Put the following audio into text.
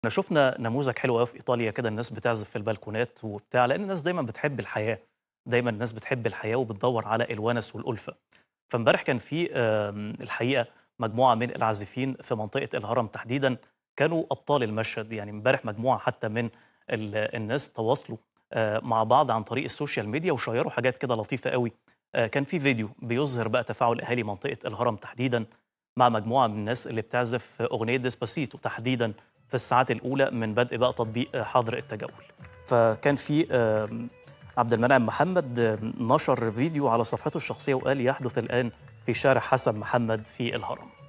احنا شفنا نموذج حلو قوي في ايطاليا كده الناس بتعزف في البلكونات وبتاع لان الناس دايما بتحب الحياه دايما الناس بتحب الحياه وبتدور على الونس والالفه فامبارح كان في آم، الحقيقه مجموعه من العازفين في منطقه الهرم تحديدا كانوا ابطال المشهد يعني امبارح مجموعه حتى من ال- الناس تواصلوا آه، مع بعض عن طريق السوشيال ميديا وشيروا حاجات كده لطيفه قوي آه، كان في فيديو بيظهر بقى تفاعل اهالي منطقه الهرم تحديدا مع مجموعه من الناس اللي بتعزف اغنيه ديسباسيتو تحديدا في الساعات الاولى من بدء بقى تطبيق آه، حظر التجول فكان في آم، عبد المنعم محمد آم، نشر فيديو على صفحته الشخصيه وقال يحدث الان في شارع حسن محمد في الهرم